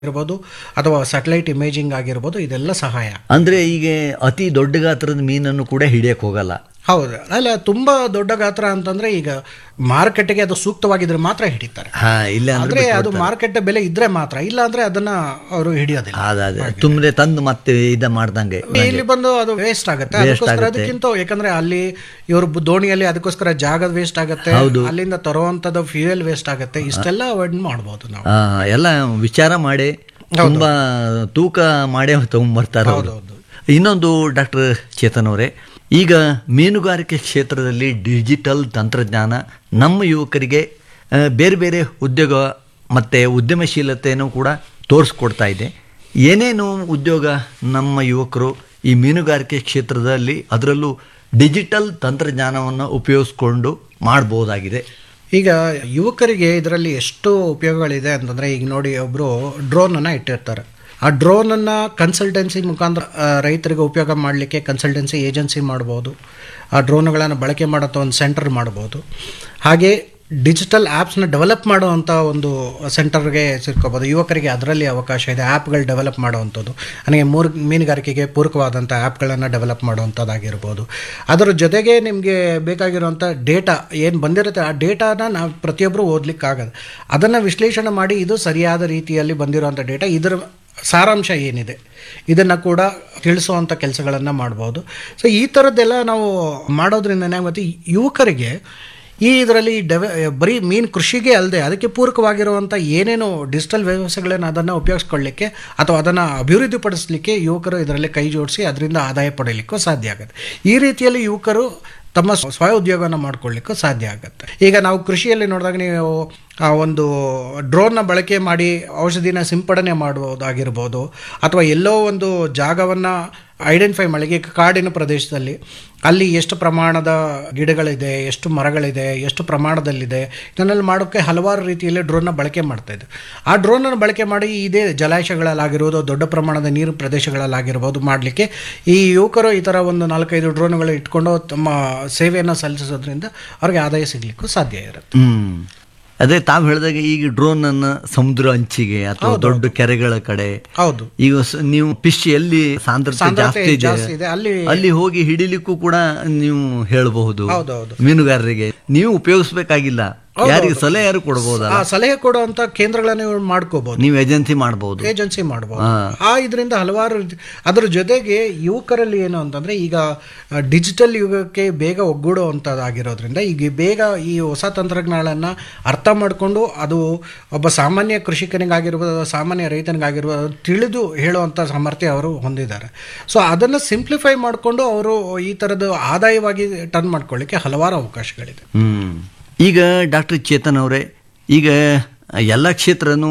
ಇರ್ಬೋದು ಅಥವಾ satellite imaging ಆಗಿರ್ಬೋದು ಇದೆಲ್ಲ ಸಹಾಯ ಅಂದ್ರೆ ಈಗ ಅತಿ ದೊಡ್ಡ ಗಾತ್ರದ ಮೀನನ್ನು ಕೂಡ ಹಿಡಿಯಕ್ ಹೋಗಲ್ಲ ಹೌದು ಅಲ್ಲ ತುಂಬಾ ದೊಡ್ಡ ಗಾತ್ರ ಅಂತಂದ್ರೆ ಈಗ ಮಾರುಕಟ್ಟೆಗೆ ಅದು ಸೂಕ್ತವಾಗಿದ್ರೆ ಮಾತ್ರ ಹಿಡಿತಾರೆ ಹಾ ಇಲ್ಲ ಅಂದ್ರೆ ಅಂದ್ರೆ ಅದು ಮಾರುಕಟ್ಟೆ ಬೆಲೆ ಇದ್ರೆ ಮಾತ್ರ ಇಲ್ಲ ಅಂದ್ರೆ ಅದನ್ನ ಅವರು ಹಿಡಿಯೋದಿಲ್ಲ ಅದೇ ತುಂಬದೆ ತಂದು ಮತ್ತೆ ಇದ ಮಾಡ್ದಂಗೆ ಇಲ್ಲಿ ಬಂದು ಅದು ವೇಸ್ಟ್ ಆಗುತ್ತೆ ಅದಕ್ಕೋಸ್ಕರ ಅದಕ್ಕಿಂತ ಯಾಕಂದ್ರೆ ಅಲ್ಲಿ ಇವರು ದೋಣಿಯಲ್ಲಿ ಅದಕ್ಕೋಸ್ಕರ ಜಾಗ ವೇಸ್ಟ್ ಆಗುತ್ತೆ ಅಲ್ಲಿಂದ ತರುವಂತದ್ದು ಫ್ಯೂಯಲ್ ವೇಸ್ಟ್ ಆಗುತ್ತೆ ಇಷ್ಟೆಲ್ಲ ಅವಾಯ್ಡ್ ಮಾಡ್ಬೋದು ನಾವು ಆ, ಎಲ್ಲ ವಿಚಾರ ಮಾಡಿ ತುಂಬಾ ತೂಕ ಮಾಡೇ ತಗೊಂಡ್ಬರ್ತಾರೆ ಅವ್ರು. ಇನ್ನೊಂದು ಡಾಕ್ಟರ್ ಚೇತನ್ ಅವರೇ ಈಗ ಮೀನುಗಾರಿಕೆ ಕ್ಷೇತ್ರದಲ್ಲಿ ಡಿಜಿಟಲ್ ತಂತ್ರಜ್ಞಾನ ನಮ್ಮ ಯುವಕರಿಗೆ ಆ, ಬೇರೆ ಬೇರೆ ಉದ್ಯೋಗ ಮತ್ತು ಉದ್ಯಮಶೀಲತೆಯನ್ನು ಕೂಡ ತೋರಿಸ್ಕೊಡ್ತಾ ಇದೆ ಏನೇನು ಉದ್ಯೋಗ ನಮ್ಮ ಯುವಕರು ಈ ಮೀನುಗಾರಿಕೆ ಕ್ಷೇತ್ರದಲ್ಲಿ ಅದರಲ್ಲೂ ಡಿಜಿಟಲ್ ತಂತ್ರಜ್ಞಾನವನ್ನು ಉಪಯೋಗಿಸ್ಕೊಂಡು ಮಾಡ್ಬೋದಾಗಿದೆ ಈಗ ಯುವಕರಿಗೆ ಇದರಲ್ಲಿ ಎಷ್ಟು ಉಪಯೋಗಗಳಿದೆ ಅಂತಂದ್ರೆ ಈಗ ನೋಡಿ ಒಬ್ರು ಡ್ರೋನ್ ಅನ್ನ ಇಟ್ಟಿರ್ತಾರೆ ಆ ಡ್ರೋನ್ ಅನ್ನ ಕನ್ಸಲ್ಟೆನ್ಸಿ ಮುಖಾಂತರ ಆ, ರೈತರಿಗೆ ಉಪಯೋಗ ಮಾಡಲಿಕ್ಕೆ ಕನ್ಸಲ್ಟೆನ್ಸಿ ಏಜೆನ್ಸಿ ಮಾಡ್ಬೋದು ಆ ಡ್ರೋನ್ಗಳನ್ನು ಬಳಕೆ ಮಾಡೋಂಥ ಒಂದು ಸೆಂಟರ್ ಮಾಡ್ಬೋದು ಹಾಗೆ ಡಿಜಿಟಲ್ ಆ್ಯಪ್ಸ್ನ ಡೆವಲಪ್ ಮಾಡುವಂಥ ಒಂದು ಸೆಂಟರ್ಗೆ ಸೇರ್ಕೋಬೋದು ಯುವಕರಿಗೆ ಅದರಲ್ಲಿ ಅವಕಾಶ ಇದೆ ಆ್ಯಪ್ಗಳು ಡೆವಲಪ್ ಮಾಡುವಂಥದ್ದು ನನಗೆ ಮೂರು ಮೀನುಗಾರಿಕೆಗೆ ಪೂರಕವಾದಂಥ ಆ್ಯಪ್ಗಳನ್ನು ಡೆವಲಪ್ ಮಾಡುವಂಥದ್ದಾಗಿರ್ಬೋದು ಅದರ ಜೊತೆಗೆ ನಿಮಗೆ ಬೇಕಾಗಿರುವಂಥ ಡೇಟಾ ಏನು ಬಂದಿರುತ್ತೆ ಆ ಡೇಟಾನ ನಾವು ಪ್ರತಿಯೊಬ್ಬರು ಓದಲಿಕ್ಕಾಗದು ಅದನ್ನು ವಿಶ್ಲೇಷಣೆ ಮಾಡಿ ಇದು ಸರಿಯಾದ ರೀತಿಯಲ್ಲಿ ಬಂದಿರುವಂಥ ಡೇಟಾ ಇದರ ಸಾರಾಂಶ ಏನಿದೆ ಇದನ್ನು ಕೂಡ ತಿಳಿಸುವಂಥ ಕೆಲಸಗಳನ್ನು ಮಾಡ್ಬೋದು ಸೊ ಈ ಥರದ್ದೆಲ್ಲ ನಾವು ಮಾಡೋದ್ರಿಂದ ಏನಾಗುತ್ತೆ ಯುವಕರಿಗೆ ಈ ಇದರಲ್ಲಿ ಡೆವ ಬರೀ ಮೀನು ಕೃಷಿಗೆ ಅಲ್ಲದೆ ಅದಕ್ಕೆ ಪೂರಕವಾಗಿರುವಂಥ ಏನೇನು ಡಿಜಿಟಲ್ ವ್ಯವಸ್ಥೆಗಳನ್ನು ಅದನ್ನು ಉಪಯೋಗಿಸ್ಕೊಳ್ಳಿಕ್ಕೆ ಅಥವಾ ಅದನ್ನು ಅಭಿವೃದ್ಧಿಪಡಿಸಲಿಕ್ಕೆ ಯುವಕರು ಇದರಲ್ಲಿ ಕೈ ಜೋಡಿಸಿ ಅದರಿಂದ ಆದಾಯ ಪಡೆಯಲಿಕ್ಕೂ ಸಾಧ್ಯ ಆಗುತ್ತೆ ಈ ರೀತಿಯಲ್ಲಿ ಯುವಕರು ತಮ್ಮ ಸ್ವ- ಸ್ವಯ ಉದ್ಯೋಗನ ಮಾಡ್ಕೊಳ್ಳಿಕ್ಕೂ ಸಾಧ್ಯ ಆಗುತ್ತೆ ಈಗ ನಾವು ಕೃಷಿಯಲ್ಲಿ ನೋಡಿದಾಗ ನೀವು ಆ ಒಂದು ಡ್ರೋನ್ನ ಬಳಕೆ ಮಾಡಿ ಔಷಧಿನ ಸಿಂಪಡಣೆ ಮಾಡುವುದಾಗಿರ್ಬೋದು ಅಥವಾ ಎಲ್ಲೋ ಒಂದು ಜಾಗವನ್ನು ಐಡೆಂಟಿಫೈ ಮಾಡಿ ಈಗ ಕಾಡಿನ ಪ್ರದೇಶದಲ್ಲಿ ಅಲ್ಲಿ ಎಷ್ಟು ಪ್ರಮಾಣದ ಗಿಡಗಳಿದೆ ಎಷ್ಟು ಮರಗಳಿದೆ ಎಷ್ಟು ಪ್ರಮಾಣದಲ್ಲಿದೆ ಇದನ್ನೆಲ್ಲ ಮಾಡೋಕ್ಕೆ ಹಲವಾರು ರೀತಿಯಲ್ಲಿ ಡ್ರೋನ್ನ ಬಳಕೆ ಮಾಡ್ತಾ ಇದ್ದೆ ಆ ಡ್ರೋನನ್ನು ಬಳಕೆ ಮಾಡಿ ಇದೇ ಜಲಾಶಯಗಳಲ್ಲಾಗಿರ್ಬೋದು ದೊಡ್ಡ ಪ್ರಮಾಣದ ನೀರು ಪ್ರದೇಶಗಳಲ್ಲಾಗಿರ್ಬೋದು ಮಾಡಲಿಕ್ಕೆ ಈ ಯುವಕರು ಈ ಥರ ಒಂದು ನಾಲ್ಕೈದು ಡ್ರೋನ್ಗಳು ಇಟ್ಕೊಂಡು ತಮ್ಮ ಸೇವೆಯನ್ನು ಸಲ್ಲಿಸೋದ್ರಿಂದ ಅವ್ರಿಗೆ ಆದಾಯ ಸಿಗಲಿಕ್ಕೂ ಸಾಧ್ಯ ಇರುತ್ತೆ ಹ್ಮ್ ಅದೇ ತಾವು ಹೇಳಿದಾಗ ಈಗ ಡ್ರೋನ್ ಅನ್ನ ಸಮುದ್ರ ಅಂಚಿಗೆ ಅಥವಾ ದೊಡ್ಡ ಕೆರೆಗಳ ಕಡೆ ಹೌದು ಈಗ ಸ- ನೀವು ಫಿಶ್ ಎಲ್ಲಿ ಸಾಂದ್ರತೆ ಸಾಂದ್ರತೆ ಜಾಸ್ತಿ ಜಾಸ್ತಿ ಇದೆ ಇದೆ ಅಲ್ಲಿ ಅಲ್ಲಿ ಹೋಗಿ ಹಿಡಿಲಿಕ್ಕೂ ಕೂಡ ನೀವು ಹೇಳಬಹುದು ಹೌದೌದು ಮೀನುಗಾರರಿಗೆ ನೀವು ಉಪಯೋಗಿಸ್ಬೇಕಾಗಿಲ್ಲ ಯಾರಿಗೆ ಸಲಹೆ ಯಾರು ಕೊಡಬಹುದಲ್ಲ ಆ ಸಲಹೆ ಕೊಡುವಂಥ ಕೇಂದ್ರಗಳನ್ನು ಇವ್ರು ಮಾಡ್ಕೋಬಹುದು ನೀವು ಏಜೆನ್ಸಿ ಮಾಡಬಹುದು ಏಜೆನ್ಸಿ ಮಾಡ್ಬೋದು ಆ ಇದರಿಂದ ಹಲವಾರು ರೀತಿ ಅದರ ಜೊತೆಗೆ ಯುವಕರಲ್ಲಿ ಏನು ಅಂತಂದ್ರೆ ಈಗ ಡಿಜಿಟಲ್ ಯುಗಕ್ಕೆ ಬೇಗ ಒಗ್ಗೂಡುವಂಥದ್ದಾಗಿರೋದ್ರಿಂದ ಈಗ ಬೇಗ ಈ ಹೊಸ ತಂತ್ರಜ್ಞಾನಗಳನ್ನು ಅರ್ಥ ಮಾಡಿಕೊಂಡು ಅದು ಒಬ್ಬ ಸಾಮಾನ್ಯ ಕೃಷಿಕನಿಗಾಗಿರ್ಬೋದು ಸಾಮಾನ್ಯ ರೈತನಿಗಾಗಿರ್ಬೋದು ತಿಳಿದು ಹೇಳುವಂಥ ಸಾಮರ್ಥ್ಯ ಅವರು ಹೊಂದಿದ್ದಾರೆ ಸೊ ಅದನ್ನು ಸಿಂಪ್ಲಿಫೈ ಮಾಡಿಕೊಂಡು ಅವರು ಈ ಥರದ್ದು ಆದಾಯವಾಗಿ ಟರ್ನ್ ಮಾಡ್ಕೊಳ್ಳಿಕ್ಕೆ ಹಲವಾರು ಅವಕಾಶಗಳಿದೆ ಹ್ಮ್ ಈಗ ಡಾಕ್ಟರ್ ಚೇತನ್ ಅವರೇ ಈಗ ಎಲ್ಲ ಕ್ಷೇತ್ರನೂ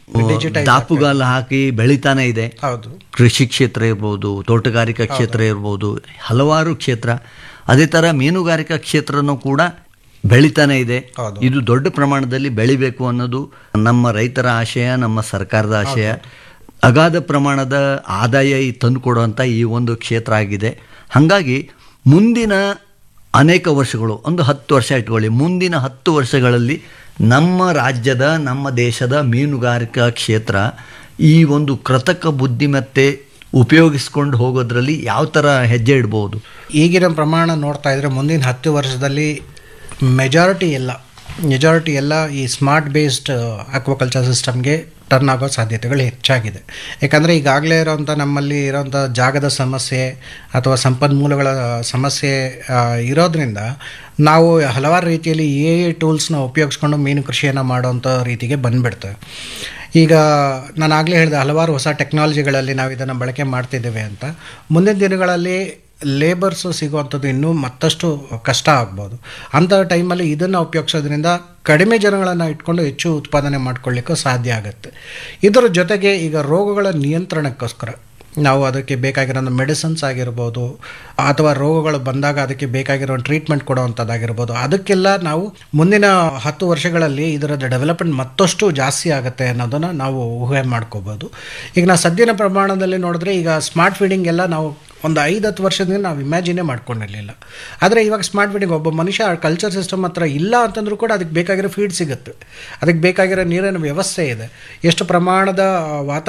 ದಾಪುಗಾಲು ಹಾಕಿ ಬೆಳಿತಾನೆ ಇದೆ ಹೌದು ಕೃಷಿ ಕ್ಷೇತ್ರ ಇರ್ಬೋದು ತೋಟಗಾರಿಕಾ ಕ್ಷೇತ್ರ ಇರ್ಬೋದು ಹಲವಾರು ಕ್ಷೇತ್ರ ಅದೇ ಥರ ಮೀನುಗಾರಿಕಾ ಕ್ಷೇತ್ರನೂ ಕೂಡ ಬೆಳಿತಾನೆ ಇದೆ ಹೌದು. ಇದು ದೊಡ್ಡ ಪ್ರಮಾಣದಲ್ಲಿ ಬೆಳಿಬೇಕು ಅನ್ನೋದು ನಮ್ಮ ರೈತರ ಆಶಯ ನಮ್ಮ ಸರ್ಕಾರದ ಆಶಯ ಅಗಾಧ ಪ್ರಮಾಣದ ಆದಾಯ ಈ ತಂದುಕೊಡುವಂಥ ಈ ಒಂದು ಕ್ಷೇತ್ರ ಆಗಿದೆ ಹಾಗಾಗಿ ಮುಂದಿನ ಅನೇಕ ವರ್ಷಗಳು ಒಂದು ಹತ್ತು ವರ್ಷ ಇಟ್ಕೊಳ್ಳಿ ಮುಂದಿನ ಹತ್ತು ವರ್ಷಗಳಲ್ಲಿ ನಮ್ಮ ರಾಜ್ಯದ ನಮ್ಮ ದೇಶದ ಮೀನುಗಾರಿಕಾ ಕ್ಷೇತ್ರ ಈ ಒಂದು ಕೃತಕ ಬುದ್ಧಿಮತ್ತೆ ಉಪಯೋಗಿಸ್ಕೊಂಡು ಹೋಗೋದ್ರಲ್ಲಿ ಯಾವ ಥರ ಹೆಜ್ಜೆ ಇಡ್ಬೋದು ಈಗಿನ ಪ್ರಮಾಣ ನೋಡ್ತಾ ಇದ್ರೆ ಮುಂದಿನ ಹತ್ತು ವರ್ಷದಲ್ಲಿ ಮೆಜಾರಿಟಿ ಎಲ್ಲ ಮೆಜಾರಿಟಿ ಎಲ್ಲ ಈ ಸ್ಮಾರ್ಟ್ ಬೇಸ್ಡ್ ಅಕ್ವಾಕಲ್ಚರ್ ಸಿಸ್ಟಮ್ಗೆ ಟರ್ನ್ ಆಗೋ ಸಾಧ್ಯತೆಗಳು ಹೆಚ್ಚಾಗಿದೆ ಯಾಕಂದರೆ ಈಗಾಗಲೇ ಇರೋಂಥ ನಮ್ಮಲ್ಲಿ ಇರೋಂಥ ಜಾಗದ ಸಮಸ್ಯೆ ಅಥವಾ ಸಂಪನ್ಮೂಲಗಳ ಸಮಸ್ಯೆ ಆ, ಇರೋದ್ರಿಂದ ನಾವು ಹಲವಾರು ರೀತಿಯಲ್ಲಿ ಎ ಐ ಟೂಲ್ಸ್ನ ಉಪಯೋಗಿಸ್ಕೊಂಡು ಮೀನು ಕೃಷಿಯನ್ನು ಮಾಡೋವಂಥ ರೀತಿಗೆ ಬಂದುಬಿಡ್ತೇವೆ ಈಗ ನಾನು ಆಗಲೇ ಹೇಳಿದೆ ಹಲವಾರು ಹೊಸ ಟೆಕ್ನಾಲಜಿಗಳಲ್ಲಿ ನಾವು ಇದನ್ನು ಬಳಕೆ ಮಾಡ್ತಿದ್ದೇವೆ ಅಂತ ಮುಂದಿನ ದಿನಗಳಲ್ಲಿ ಲೇಬರ್ಸು ಸಿಗುವಂಥದ್ದು ಇನ್ನೂ ಮತ್ತಷ್ಟು ಕಷ್ಟ ಆಗ್ಬೋದು ಅಂಥ ಟೈಮಲ್ಲಿ ಇದನ್ನು ಉಪಯೋಗಿಸೋದ್ರಿಂದ ಕಡಿಮೆ ಜನಗಳನ್ನು ಇಟ್ಕೊಂಡು ಹೆಚ್ಚು ಉತ್ಪಾದನೆ ಮಾಡ್ಕೊಳ್ಳಿಕ್ಕೂ ಸಾಧ್ಯ ಆಗುತ್ತೆ ಇದರ ಜೊತೆಗೆ ಈಗ ರೋಗಗಳ ನಿಯಂತ್ರಣಕ್ಕೋಸ್ಕರ ನಾವು ಅದಕ್ಕೆ ಬೇಕಾಗಿರೋ ಮೆಡಿಸಿನ್ಸ್ ಆಗಿರ್ಬೋದು ಅಥವಾ ರೋಗಗಳು ಬಂದಾಗ ಅದಕ್ಕೆ ಬೇಕಾಗಿರೋ ಟ್ರೀಟ್ಮೆಂಟ್ ಕೊಡುವಂಥದ್ದಾಗಿರ್ಬೋದು ಅದಕ್ಕೆಲ್ಲ ನಾವು ಮುಂದಿನ ಹತ್ತು ವರ್ಷಗಳಲ್ಲಿ ಇದರ ಡೆವಲಪ್ಮೆಂಟ್ ಮತ್ತಷ್ಟು ಜಾಸ್ತಿ ಆಗುತ್ತೆ ಅನ್ನೋದನ್ನು ನಾವು ಊಹೆ ಮಾಡ್ಕೋಬೋದು ಈಗ ನಾವು ಸದ್ಯದ ಪ್ರಮಾಣದಲ್ಲಿ ನೋಡಿದ್ರೆ ಈಗ ಸ್ಮಾರ್ಟ್ ಫೀಡಿಂಗ್ ಎಲ್ಲ ನಾವು ಒಂದು ಐದು ಹತ್ತು ವರ್ಷದಿಂದ ನಾವು ಇಮ್ಯಾಜಿನೇ ಮಾಡ್ಕೊಂಡಿರಲಿಲ್ಲ ಆದರೆ ಇವಾಗ ಸ್ಮಾರ್ಟ್ ಫೀಡಿಂಗ್ ಒಬ್ಬ ಮನುಷ್ಯ ಕಲ್ಚರ್ ಸಿಸ್ಟಮ್ ಹತ್ರ ಇಲ್ಲ ಅಂತಂದ್ರೂ ಕೂಡ ಅದಕ್ಕೆ ಬೇಕಾಗಿರೋ ಫೀಡ್ ಸಿಗುತ್ತೆ ಅದಕ್ಕೆ ಬೇಕಾಗಿರೋ ನೀರಿನ ವ್ಯವಸ್ಥೆ ಇದೆ ಎಷ್ಟು ಪ್ರಮಾಣದ ವಾತಾವರಣ